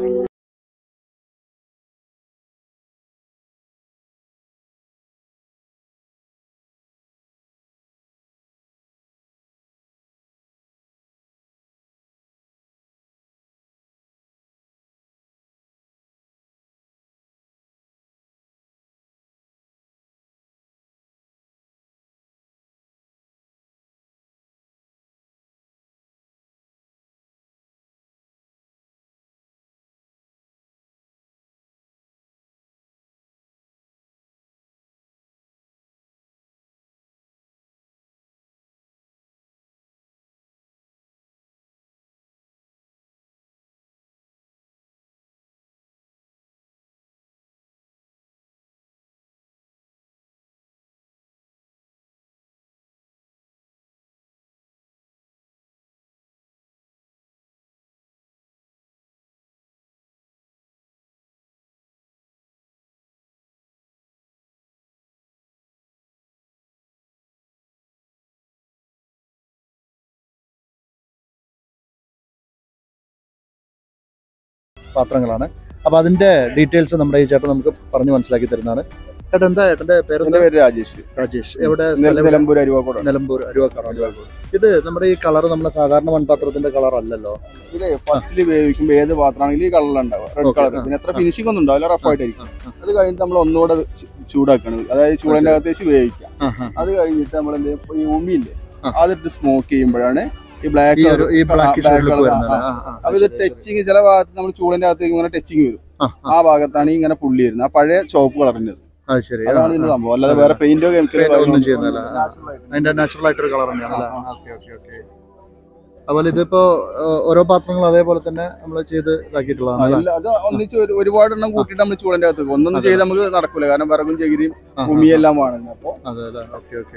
പാത്രങ്ങളാണ് അപ്പൊ അതിന്റെ ഡീറ്റെയിൽസ് നമ്മുടെ ഈ ചേട്ടൻ നമുക്ക് പറഞ്ഞു മനസ്സിലാക്കി തരുന്നതാണ് ചേട്ടൻ എന്താ ചേട്ടന്റെ പേര് എന്റെ പേര് രാജേഷ് രാജേഷ് എവിടെ നില- സ്ഥലം എവിടെ? നിലമ്പൂർ അരുവാക്കോടാണ് നിലമ്പൂർ അരുവാക്കാറോ ഇത് നമ്മുടെ ഈ കളർ നമ്മുടെ സാധാരണ മൺപാത്രത്തിന്റെ കളർ അല്ലല്ലോ ഇത് ഫസ്റ്റിൽ വേവിക്കുമ്പോൾ ഏത് പാത്രമാണെങ്കിലും ഈ കളറിലുണ്ടാവും റെഡ് Okay, കളർ ആ, പിന്നെ എത്ര ഫിനിഷിംഗ് ഒന്നും ഉണ്ടാവില്ല റഫായിട്ടായിരിക്കും അത് കഴിഞ്ഞിട്ട് നമ്മൾ ഒന്നുകൂടെ ചു- ചൂടാക്കണം അതായത് ചൂടിന്റെ അകത്ത് വെച്ച് വേവിക്കാം അത് കഴിഞ്ഞിട്ട് നമ്മൾ എന്ത് ചെയ്യും? ഈ ഉമിയില്ലേ ആ. അതിട്ട് സ്മോക്ക് ചെയ്യുമ്പോഴാണ് ഈ ഈ ബ്ലാക്ക് ഒരു ഈ ബ്ലാക്ക് ലുക്ക് വരുന്നത് അപ്പൊ ഇത് ടച്ചിങ് ചില ഭാഗത്ത് നമ്മൾ ചൂടിന്റെ അകത്തേക്ക് ഇങ്ങനെ ടച്ചിങ് വരും ആ ഭാഗത്താണ് ഈ ഇങ്ങനെ പുള്ളി വരുന്നത് ആ പഴയ ചോപ്പ് കളറിന്റെ അത് ശരി ആ, അതാണ് ഇതിന്റെ ആ. സംഭവം അല്ലാതെ വേറെ പെയിന്റോ Paint ഒന്നും കെമിക്കലോ ചെയ്യുന്നില്ല. അതിന്റെ നാച്ചുറൽ ആയിട്ടൊരു കളർ തന്നെയാണ് അല്ലേ ഓക്കെ ഓക്കെ ഓക്കെ അതുപോലെ ഇതിപ്പോ ഏഹ്, ഓരോ പാത്രങ്ങളും അതേപോലെ തന്നെ നമ്മൾ ചെയ്ത് ഇതാക്കിയിട്ടുള്ളതാണ് അല്ലേ? അത് ഒന്നിച്ച് ഒരു- ഒരുപാട് എണ്ണം കൂട്ടിയിട്ട് നമ്മൾ ചൂടിന്റെ അകത്ത് വെക്കും. ഒന്നൊന്നും അതെ. ചെയ്ത് നമുക്ക് നടക്കൂല കാരണം വിറകും ചകിരിയും ആ, ഭൂമിയെല്ലാം വേണം അപ്പൊ അതെ അല്ലേ ഓക്കെ ഓക്കെ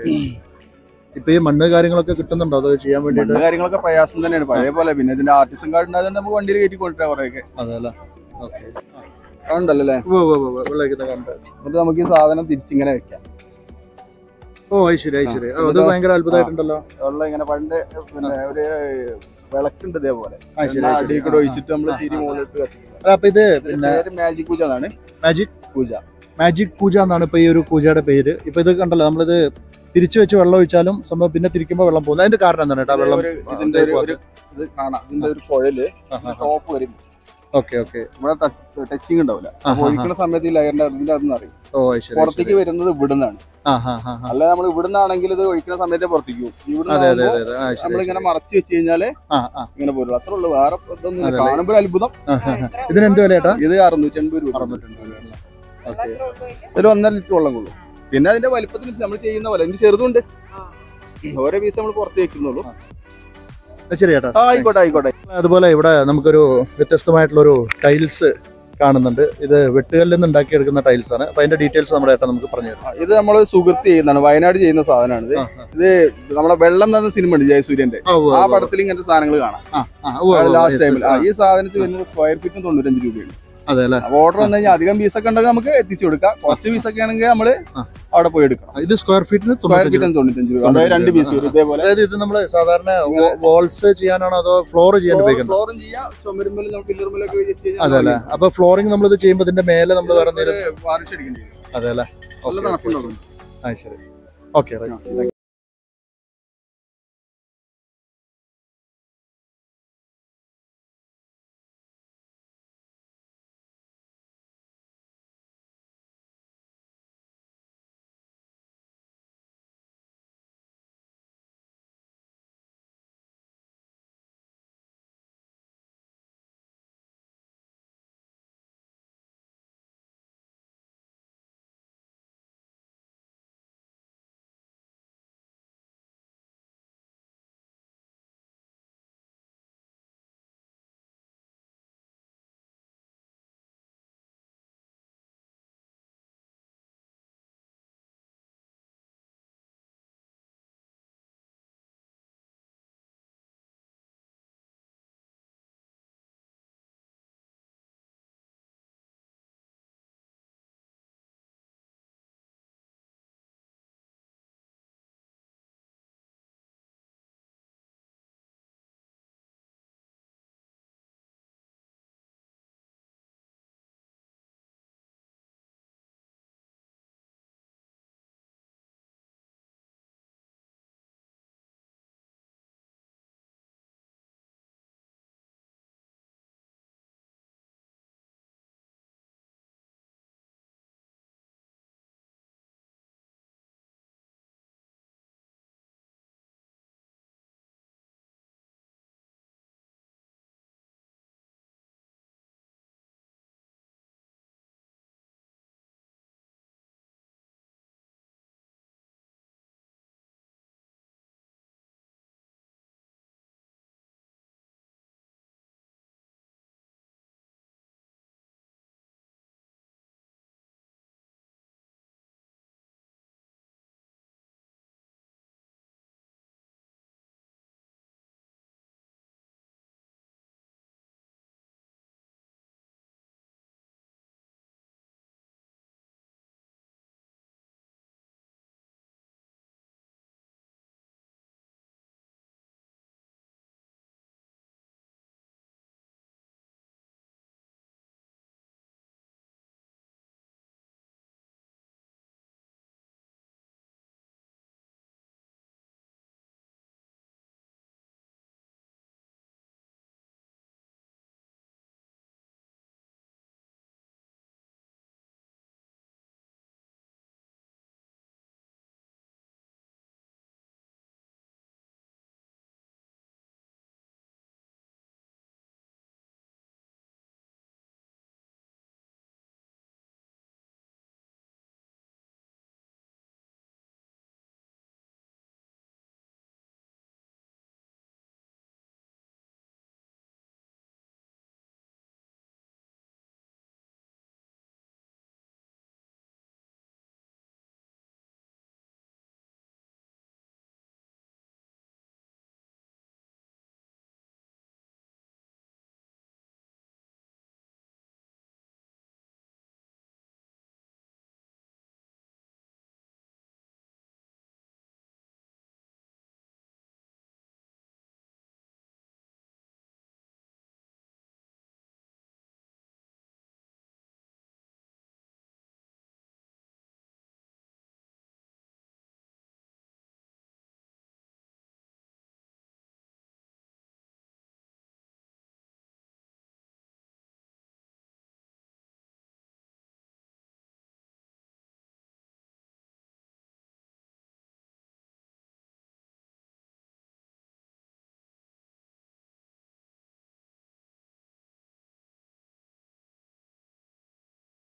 ഇപ്പൊ ഈ മണ്ണ് കാര്യങ്ങളൊക്കെ കിട്ടുന്നുണ്ടോ അത് ചെയ്യാൻ വേണ്ടിയിട്ട് മണ്ണ് കാര്യങ്ങളൊക്കെ പ്രയാസം തന്നെയാണ് പഴയ പോലെ പിന്നെ ഇതിന്റെ ആർട്ടിസം കാർഡ് ഉണ്ടായതുകൊണ്ട് നമുക്ക് വണ്ടിയിൽ കയറ്റി കൊണ്ടുവരാം കുറെയൊക്കെ അതെ അല്ലേ ഓക്കെ ഉണ്ടല്ലോ അല്ലേ വെള്ളരിക്കുന്ന കണ്ട് എന്നിട്ട് നമുക്ക് ഈ സാധനം തിരിച്ചിങ്ങനെ വെക്കാം ഓ അത് ശരി അത് ശരി ഓ, അത് ഭയങ്കര അത്ഭുതമായിട്ടുണ്ടല്ലോ വെള്ളം ഇങ്ങനെ പണ്ട് പിന്നെ ഒരു വിളക്കുണ്ട് ഇതേപോലെ ആ ശരി അത് ശരി. അടിയിൽ കൂടെ ഒഴിച്ചിട്ട് നമ്മൾ തിരി മുകളിലിട്ട് കത്തിക്കും അല്ല, അപ്പൊ ഇത് പിന്നെ പേര് മാജിക് പൂജ എന്നാണ് മാജിക് പൂജ മാജിക് പൂജ എന്നാണ് ഇപ്പൊ ഈ ഒരു പൂജയുടെ പേര് ഇപ്പൊ ഇത് കണ്ടല്ലോ നമ്മളിത് തിരിച്ചു വെച്ച് വെള്ളം ഒഴിച്ചാലും സംഭവം പിന്നെ തിരിക്കുമ്പോൾ വെള്ളം പോകുന്നത് അതിന്റെ കാരണം എന്താണ് കേട്ടോ വെള്ളം ഒരു ഇതിന്റെ ഒരു ഒരു ഇത് കാണാം ഇതിന്റെ ഒരു കുഴല് ടോപ്പ് വരും ഓക്കെ ഓക്കെ ഇവിടെ ടച്ചിങ് ഉണ്ടാവില്ല ആ, അപ്പൊ ആ, ഒഴിക്കുന്ന സമയത്ത് ഈ ലയറിന്റെ അതിന്റെ അതെന്ന് അറിയും ഓ അത് ശരി അത് പുറത്തേക്ക് ശരി. വരുന്നത് ഇവിടുന്നാണ് ആ ഹാ ഹാ ഹാ അല്ല നമ്മൾ ഇവിടുന്നാണെങ്കിൽ ഇത് ഒഴിക്കുന്ന സമയത്തെ പുറത്തേക്ക് പോകും ഇവിടുന്ന് അതെ അതെ ആകുമ്പോ അതെ അതെ ആ ശരി, നമ്മളിങ്ങനെ ശരി മറച്ചു വെച്ച് കഴിഞ്ഞാല് ആ ആ ഇങ്ങനെ പോരുള്ളൂ അത്രേ ഉള്ളൂ വേറെ ഇതൊന്നും ഇല്ല. അതെ. കാണുമ്പോ ഒരു അത്ഭുതം ആ, ആ, ആ. ഇതിന് എന്ത് വില ചേട്ടാ ഇത് അറുന്നൂറ്റി അൻപത് രൂപ അറുന്നൂറ്റമ്പത് ഓക്കെ ഒരു ഒന്നര ലിറ്റർ വെള്ളം കൊള്ളും പിന്നെ അതിന്റെ വലിപ്പത്തിന് നമ്മൾ ചെയ്യുന്ന പോലെ ഇതിന് ചെറുതുണ്ട് ഓരോ പീസ് നമ്മൾ പുറത്ത് വെക്കുന്നുള്ളൂ ശരി ചേട്ടാ ആ, ആയിക്കോട്ടെ ആയിക്കോട്ടെ അതുപോലെ ഇവിടെ നമുക്കൊരു വ്യത്യസ്തമായിട്ടുള്ള ഒരു ടൈൽസ് കാണുന്നുണ്ട് ഇത് വെട്ടുകല്ലിൽ നിന്ന് ഉണ്ടാക്കിയെടുക്കുന്ന ടൈൽസ് ആണ് അപ്പൊ അതിന്റെ ഡീറ്റെയിൽസ് നമ്മുടെ ഏട്ടാ നമുക്ക് പറഞ്ഞു തരും ആ, ഇത് നമ്മൾ സുഹൃത്ത് ചെയ്യുന്നതാണ് വയനാട് ചെയ്യുന്ന സാധനമാണ് ഇത് ആ, നമ്മളെ വെള്ളം എന്ന സിനിമ ഉണ്ട് ജയസൂര്യന്റെ ആ, ഉവ്വ് ആ ഉവ്വ് പടത്തിൽ ഇങ്ങനത്തെ സാധനങ്ങൾ കാണാം ആ, ആ, ഉവ്വ് ഉവ്വ് ലാസ്റ്റ് yes, ടൈമിൽ yes, ആ. ഈ സാധനത്തിന് വരുന്നത് സ്ക്വയർ ഫീറ്റിന് തൊണ്ണൂറ്റഞ്ച് രൂപയാണ് അതെ അല്ലേ അപ്പൊ ഓർഡർ വന്നു കഴിഞ്ഞാൽ അധികം പീസൊക്കെ ഉണ്ടെങ്കിൽ നമുക്ക് എത്തിച്ചു കൊടുക്കാം കുറച്ച് പീസൊക്കെ ആണെങ്കിൽ നമ്മൾ ആ. അവിടെ പോയി എടുക്കണം ഇത് സ്ക്വയർ ഫീറ്റിന് സ്ക്വയർ ഫീറ്റിന് തൊണ്ണൂറ്റഞ്ച് രൂപ അതായത് രണ്ട് പീസ് വരും ഇതേപോലെ അതായത് ഇത് നമ്മൾ സാധാരണ വാൾസ് ചെയ്യാനാണോ അതോ ഫ്ലോർ ചെയ്യാൻ ഉപയോഗിക്കുന്നത് ഫ്ലോറും ചെയ്യാം ചുമരുമ്പിലും നമുക്ക് പില്ലറുമ്പിലൊക്കെ വെച്ച് കഴിഞ്ഞാൽ അതെ അല്ലേ അപ്പൊ ഫ്ലോറിംഗ് നമ്മൾ ഇത് ചെയ്യുമ്പോൾ ഇതിന്റെ മേലെ നമ്മൾ വേറെ എന്തെങ്കിലും വാർണിഷ് അടിക്കേണ്ടി വരും അതെ അല്ലേ നല്ല തണുപ്പുണ്ടാവും ആ ശരി ഓക്കെ